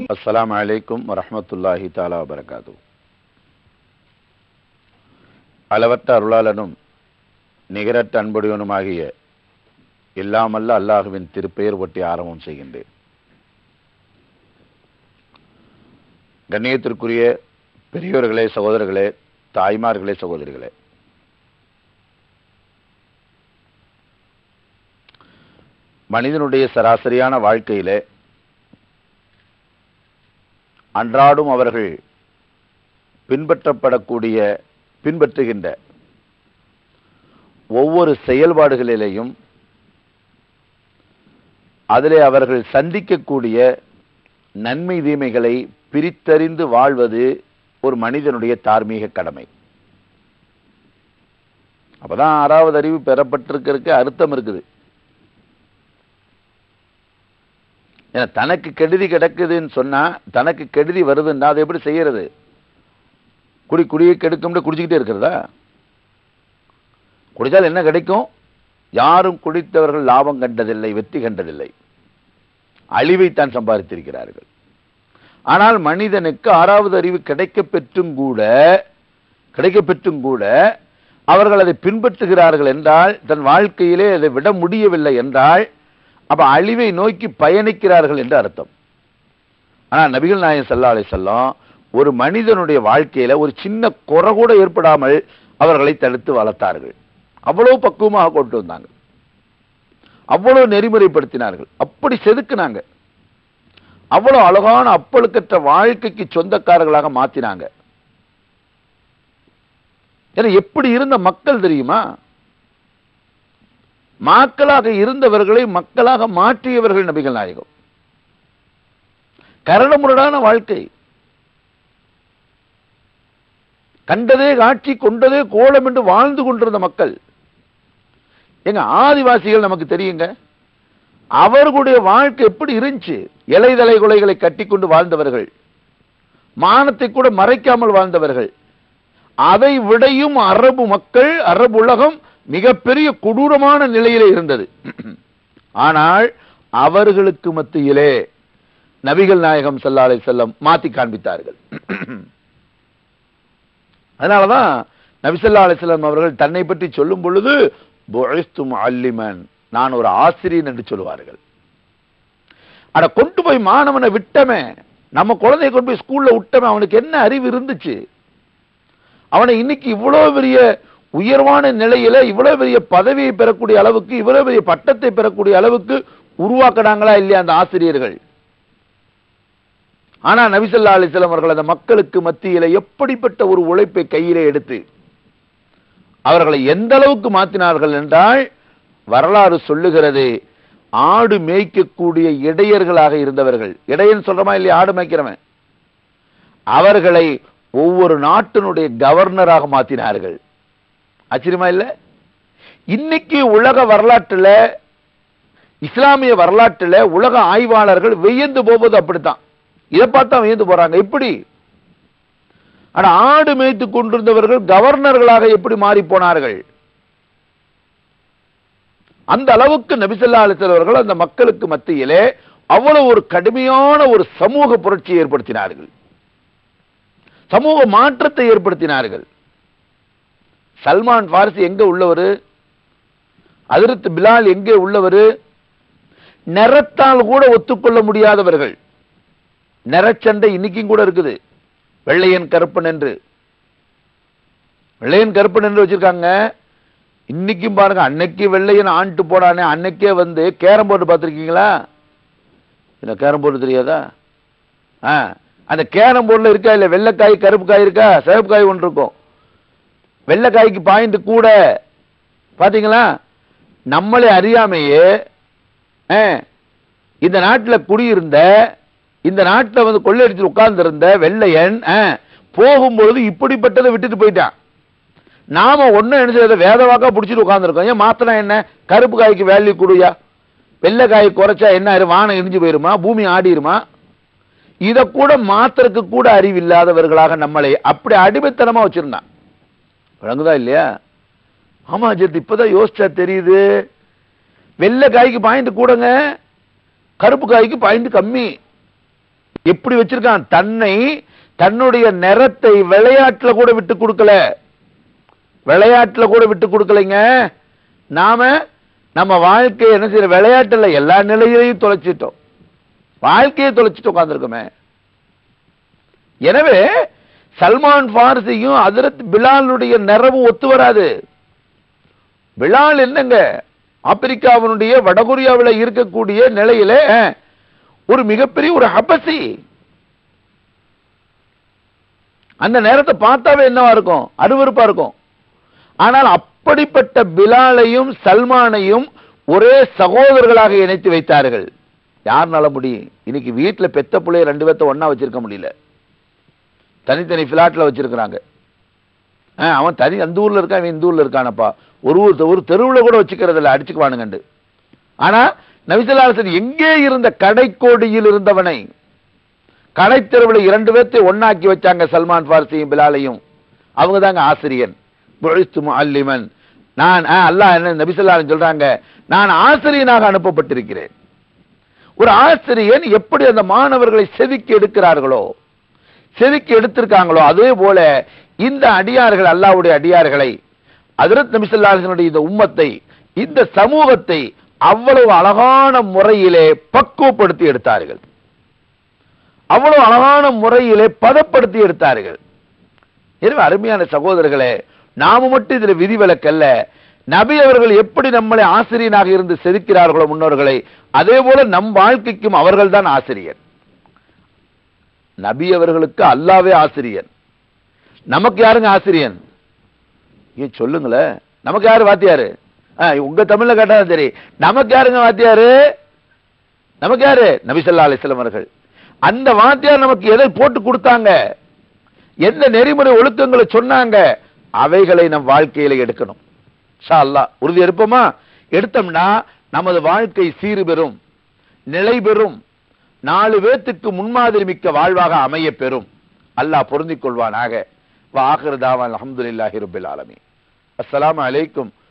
அஸ்ஸலாமு அலைக்கும் வரஹ்மத்துல்லாஹி தாலா வபரகாத்து அளவற்ற அருளாளனும் நிகரற்ற அன்புடையவனுமாகிய எல்லாமல்ல அல்லாஹுவின் திருப்பெயர் ஒட்டி ஆரம்பம் செய்கின்றேன் கண்ணியத்திற்குரிய பெரியோர்களே சகோதரர்களே தாய்மார்களே சகோதரிகளே மனிதனுடைய சராசரியான வாழ்க்கையிலே அன்றாடும் அவர்கள் பின்பற்றப்படக்கூடிய பின்பற்றுகின்ற ஒவ்வொரு செயல்பாடுகளிலேயும் அதிலே அவர்கள் சந்திக்கக்கூடிய நன்மை தீமைகளை பிரித்தறிந்து வாழ்வது ஒரு மனிதனுடைய தார்மீக கடமை அப்பதான் ஆறாவது அறிவு பெறப்பட்டிருக்கிறதுக்கு அர்த்தம் இருக்குது ஏன்னா தனக்கு கெடுதி கிடக்குதுன்னு சொன்னா தனக்கு கெடுதி வருதுன்னா அதை எப்படி செய்யறது குடி குடியை கெடுக்கும்னு குடிச்சுக்கிட்டே இருக்கிறதா குடித்தால் என்ன கிடைக்கும் யாரும் குடித்தவர்கள் லாபம் கண்டதில்லை வெற்றி கண்டதில்லை அழிவைத்தான் சம்பாதித்திருக்கிறார்கள் ஆனால் மனிதனுக்கு ஆறாவது அறிவு கிடைக்க பெற்றும் கூட கிடைக்க பெற்றும் கூட அவர்கள் அதை பின்பற்றுகிறார்கள் என்றால் தன் வாழ்க்கையிலே அதை விட முடியவில்லை என்றால் அப்ப அழிவை நோக்கி பயணிக்கிறார்கள் என்று அர்த்தம் ஆனா நபிகள் நாயகம் சல்லா அலி செல்லம் ஒரு மனிதனுடைய வாழ்க்கையில ஒரு சின்ன குறை கூட ஏற்படாமல் அவர்களை தடுத்து வளர்த்தார்கள் அவ்வளவு பக்குவமாக கொண்டு வந்தாங்க அவ்வளவு நெறிமுறைப்படுத்தினார்கள் அப்படி செதுக்குனாங்க அவ்வளவு அழகான அப்பழுக்கற்ற வாழ்க்கைக்கு சொந்தக்காரர்களாக மாத்தினாங்க ஏன்னா எப்படி இருந்த மக்கள் தெரியுமா மக்களாக இருந்தவர்களை மக்களாக மாற்றியவர்கள் நபிகள் நாயகம் கரடமுரடான வாழ்க்கை கண்டதே காட்சி கொண்டதே கோலம் என்று வாழ்ந்து கொண்டிருந்த மக்கள் எங்க ஆதிவாசிகள் நமக்கு தெரியுங்க அவர்களுடைய வாழ்க்கை எப்படி இருந்துச்சு இலைதலை கொலைகளை கட்டி கொண்டு வாழ்ந்தவர்கள் மானத்தை கூட மறைக்காமல் வாழ்ந்தவர்கள் அதை விடையும் அரபு மக்கள் அரபு உலகம் மிகப்பெரிய கொடூரமான நிலையிலே இருந்தது ஆனால் அவர்களுக்கு மத்தியிலே நபிகள் நாயகம் சல்லாலை செல்லம் மாத்தி காண்பித்தார்கள் அதனாலதான் நபிசல்லா அலிஸ்லாம் அவர்கள் தன்னை பற்றி சொல்லும் பொழுது அல்லிமன் நான் ஒரு ஆசிரியன் என்று சொல்லுவார்கள் அட கொண்டு போய் மாணவனை விட்டமே நம்ம குழந்தைய கொண்டு போய் ஸ்கூல்ல விட்டமே அவனுக்கு என்ன அறிவு இருந்துச்சு அவனை இன்னைக்கு இவ்வளவு பெரிய உயர்வான நிலையில இவ்வளவு பெரிய பதவியை பெறக்கூடிய அளவுக்கு இவ்வளவு பெரிய பட்டத்தை பெறக்கூடிய அளவுக்கு உருவாக்கினாங்களா இல்லையா அந்த ஆசிரியர்கள் ஆனா நபிசல்லா அலிஸ்லாம் அவர்கள் அந்த மக்களுக்கு மத்தியில எப்படிப்பட்ட ஒரு உழைப்பை கையிலே எடுத்து அவர்களை எந்த அளவுக்கு மாற்றினார்கள் என்றால் வரலாறு சொல்லுகிறது ஆடு மேய்க்கக்கூடிய இடையர்களாக இருந்தவர்கள் இடையன் சொல்றமா இல்லையா ஆடு மேய்க்கிறவன் அவர்களை ஒவ்வொரு நாட்டினுடைய கவர்னராக மாற்றினார்கள் ஆச்சரியமா இல்ல இன்னைக்கு உலக வரலாற்றுல இஸ்லாமிய வரலாற்றுல உலக ஆய்வாளர்கள் வியந்து போவது அப்படித்தான் இதை பார்த்தா வியந்து போறாங்க எப்படி ஆனா ஆடு மேய்த்து கொண்டிருந்தவர்கள் கவர்னர்களாக எப்படி மாறி போனார்கள் அந்த அளவுக்கு நபிசல்லா அலிசல் அந்த மக்களுக்கு மத்தியிலே அவ்வளவு ஒரு கடுமையான ஒரு சமூக புரட்சியை ஏற்படுத்தினார்கள் சமூக மாற்றத்தை ஏற்படுத்தினார்கள் சல்மான் பாரிசி எங்க உள்ளவர் அதிர்த்து பிலால் எங்கே உள்ளவர் நிறத்தால் கூட ஒத்துக்கொள்ள முடியாதவர்கள் நிறச்சண்டை இன்னைக்கும் கூட இருக்குது வெள்ளையன் கருப்பன் என்று வெள்ளையன் கருப்பன் என்று வச்சிருக்காங்க இன்னைக்கும் பாருங்க அன்னைக்கு வெள்ளையன் ஆண்டு போடானே அன்னைக்கே வந்து கேரம் போர்டு பார்த்துருக்கீங்களா என்ன கேரம் போர்டு தெரியாதா ஆ அந்த கேரம் போர்டில் இருக்கா இல்லை வெள்ளைக்காய் கருப்பு காய் இருக்கா சிவப்பு காய் ஒன்று இருக்கும் வெள்ளைக்காய்க்கு பாயிண்ட் கூட பாத்தீங்களா நம்மளே அறியாமையே இந்த நாட்டில் குடியிருந்த இந்த நாட்டில் வந்து கொள்ளையடிச்சு உட்கார்ந்திருந்த வெள்ளையன் போகும்பொழுது இப்படிப்பட்டதை விட்டுட்டு போயிட்டான் நாம ஒன்னும் என்ன செய்யறது வேத வாக்கா பிடிச்சிட்டு உட்காந்துருக்கோம் ஏன் மாத்தினா என்ன கருப்பு காய்க்கு வேல்யூ கொடுயா வெள்ளை காய் குறைச்சா என்ன ஆயிரும் வானம் இடிஞ்சு போயிருமா பூமி ஆடிருமா இத கூட மாத்திரக்கு கூட அறிவு இல்லாதவர்களாக நம்மளை அப்படி அடிமைத்தனமா வச்சிருந்தான் விளங்குதா இல்லையா ஆமா அஜித் இப்பதான் யோசிச்சா தெரியுது வெள்ளை காய்க்கு பாயிண்ட் கூடங்க கருப்பு காய்க்கு பாயிண்ட் கம்மி எப்படி வச்சிருக்கான் தன்னை தன்னுடைய நிறத்தை விளையாட்டுல கூட விட்டு கொடுக்கல விளையாட்டுல கூட விட்டு கொடுக்கலைங்க நாம நம்ம வாழ்க்கையை என்ன செய்யற விளையாட்டுல எல்லா நிலையிலையும் தொலைச்சிட்டோம் வாழ்க்கையை தொலைச்சிட்டு உட்கார்ந்துருக்கோமே எனவே சல்மான் ஃபாரிசியும் ஹஜரத் பிலாலுடைய நிறமும் ஒத்து வராது பிலால் என்னங்க ஆப்பிரிக்காவினுடைய வடகொரியாவில் இருக்கக்கூடிய நிலையில ஒரு மிகப்பெரிய ஒரு ஹபசி அந்த நேரத்தை பார்த்தாவே என்னவா இருக்கும் அருவருப்பா இருக்கும் ஆனால் அப்படிப்பட்ட பிலாலையும் சல்மானையும் ஒரே சகோதரர்களாக இணைத்து வைத்தார்கள் யாருனால முடியும் இன்னைக்கு வீட்டுல பெத்த பிள்ளைய ரெண்டு பேர்த்த ஒண்ணா வச்சிருக்க முடியல தனித்தனி பிளாட்ல வச்சிருக்கிறாங்க ஆ, அவன் தனி அந்த ஊர்ல இருக்கான் இவன் இந்த ஊர்ல இருக்கானப்பா ஒரு ஊர் ஒரு தெருவுல கூட வச்சுக்கிறது இல்ல அடிச்சுக்குவானுங்கண்டு ஆனா நபிசல்லாசன் எங்கே இருந்த கடைக்கோடியில் இருந்தவனை கடைத்தெருவில் இரண்டு பேர்த்தை ஒண்ணாக்கி வச்சாங்க சல்மான் பார்சியும் பிலாலையும் அவங்க தாங்க ஆசிரியன் புழைத்து அல்லிமன் நான் ஆ, அல்லாஹ் என்ன நபிசல்லாலும் சொல்றாங்க நான் ஆசிரியனாக அனுப்பப்பட்டிருக்கிறேன் ஒரு ஆசிரியன் எப்படி அந்த மாணவர்களை செதுக்கி எடுக்கிறார்களோ செதுக்கி எடுத்திருக்காங்களோ அதே போல இந்த அடியார்கள் அல்லாஹ்வுடைய அடியார்களை ஹஜரத் நபி ஸல்லல்லாஹு அலைஹி வஸல்லம் இந்த உம்மத்தை இந்த சமூகத்தை அவ்வளவு அழகான முறையிலே பக்குவப்படுத்தி எடுத்தார்கள் அவ்வளவு அழகான முறையிலே பதப்படுத்தி எடுத்தார்கள் எனவே அருமையான சகோதரர்களே நாம மட்டும் இதுல விதிவிலக்கல்ல நபி அவர்கள் எப்படி நம்மளை ஆசிரியனாக இருந்து செதுக்கிறார்களோ முன்னோர்களை அதே போல நம் வாழ்க்கைக்கும் அவர்கள்தான் ஆசிரியர் நபி அவர்களுக்கு அல்லாவே ஆசிரியர் நமக்கு யாருங்க ஆசிரியன் ஏன் சொல்லுங்களேன் நமக்கு யாரு வாத்தியாரு ஆ, உங்க தமிழ்ல கேட்டா சரி நமக்கு யாருங்க வாத்தியாரு நமக்கு யாரு நபி ஸல்லல்லாஹு அலைஹி வஸல்லம் அவர்கள் அந்த வாத்தியார் நமக்கு எதை போட்டு கொடுத்தாங்க எந்த நெறிமுறை ஒழுக்கங்களை சொன்னாங்க அவைகளை நம் வாழ்க்கையில எடுக்கணும் இன்ஷா அல்லாஹ் உறுதி எடுப்போமா எடுத்தோம்னா நமது வாழ்க்கை சீறு பெறும் நிலை பெறும் நாலு பேத்துக்கு முன்மாதிரி மிக்க வாழ்வாக அமைய பெறும் அல்லாஹ் பொருந்திக் கொள்வானாக வாஹிர் தாவான் அல்ஹம்துலில்லாஹி ரப்பில் ஆலமீன் அஸ்ஸலாமு அலைக்கும்